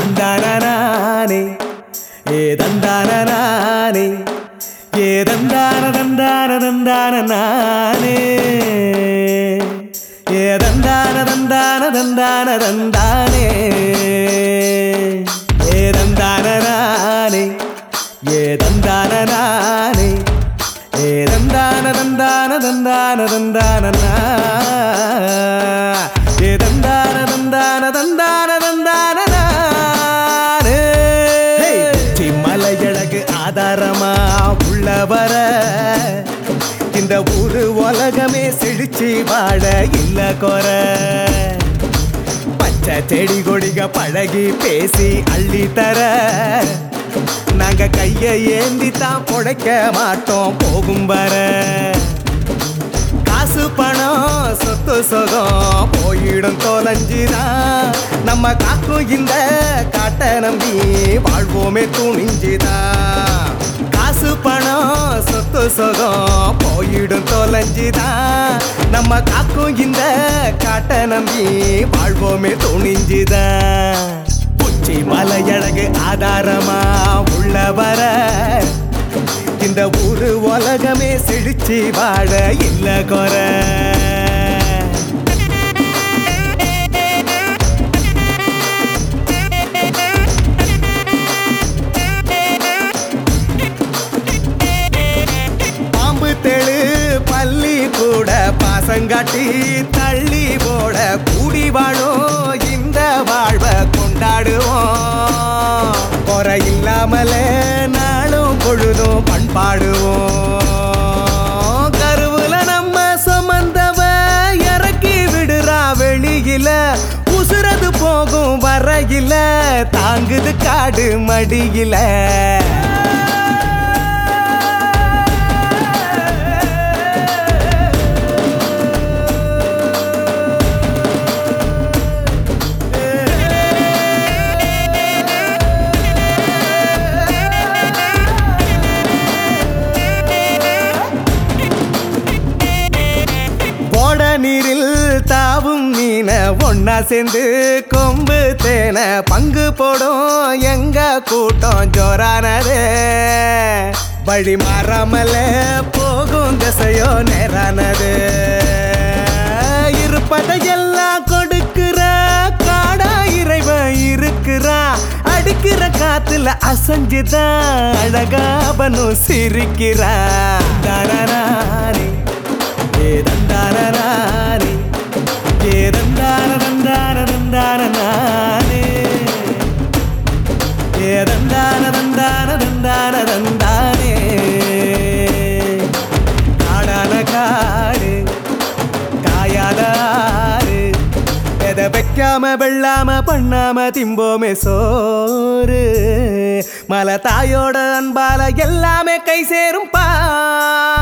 தந்தானே ஏ தந்தானே ஏ தந்தான தந்தான தந்தான நானே ஏ தந்தான தந்தான தந்தான தந்தானே ஏ தந்தான நானே ஏ தந்தான நானே ஏ தந்தான தந்தான தந்தான தந்தான நா. ஏ தந்தான தந்தான தந்தான தந்தான நானே. உச்சி மலையழகு ஆதாரமா உள்ள வர இந்த ஊரு உலகமே செழிச்சு வாழ இல்ல குற பச்சை செடி கொடிக பழகி பேசி அள்ளி தர நாங்க கைய ஏந்தி தான் பொழைக்க மாட்டோம் போகும் வர காசு பணம் சொத்து சுகம் போயிடும் தொலைஞ்சுதான் நம்ம காக்கும் இந்த காட்டை நம்பி வாழ்வோமே துணிஞ்சுதான் காசு பணம் சொத்து சுகம் போயிடும் தொலைஞ்சுதான் நம்ம காக்கும் இந்த காட்டை நம்பி வாழ்வோமே துணிஞ்சுதான் உச்சி மலையழகு ஆதாரமா உள்ள வர இந்த ஊரு உலகமே செழிச்சு வாழ இல்ல குற பாம்பு தெளு பள்ளி கூட பாசங்காட்டி தள்ளி போட கூடி வாழும் இந்த வாழ்வை கொண்டாடுவோம் குறை இல்லாமலே நாளும் பொழுதும் பண்பாடுவோம் கருவுல நம்ம சுமந்தவ இறக்கி விடுறா வெளியில உசுரது போகும் வரையில தாங்குது காடு மடியில போட நீரில் தாவும் மீன ஒன்னா சேர்ந்து கொம்பு தேன பங்கு போடும் எங்க கூட்டம் ஜோரானது வழி மாறாமல போகும் திசையோ நேரானது இருப்பதையெல்லாம் கொடுக்கிற காடா இறைவன் இருக்கிறா அடிக்கிற காத்துல அசஞ்சுதான் அழகாவனும் சிரிக்கிறா தனரானே ஏதந்தானே ஏதந்தான தந்தான தந்தான நானே ஏதந்தான தந்தான தந்தான தந்தானே காடான காடு காயாத ஆறு எதை வைக்காம வெள்ளாம பண்ணாம திம்போமே சோறு மலை தாயோட அன்பால எல்லாமே கை சேரும் பாரு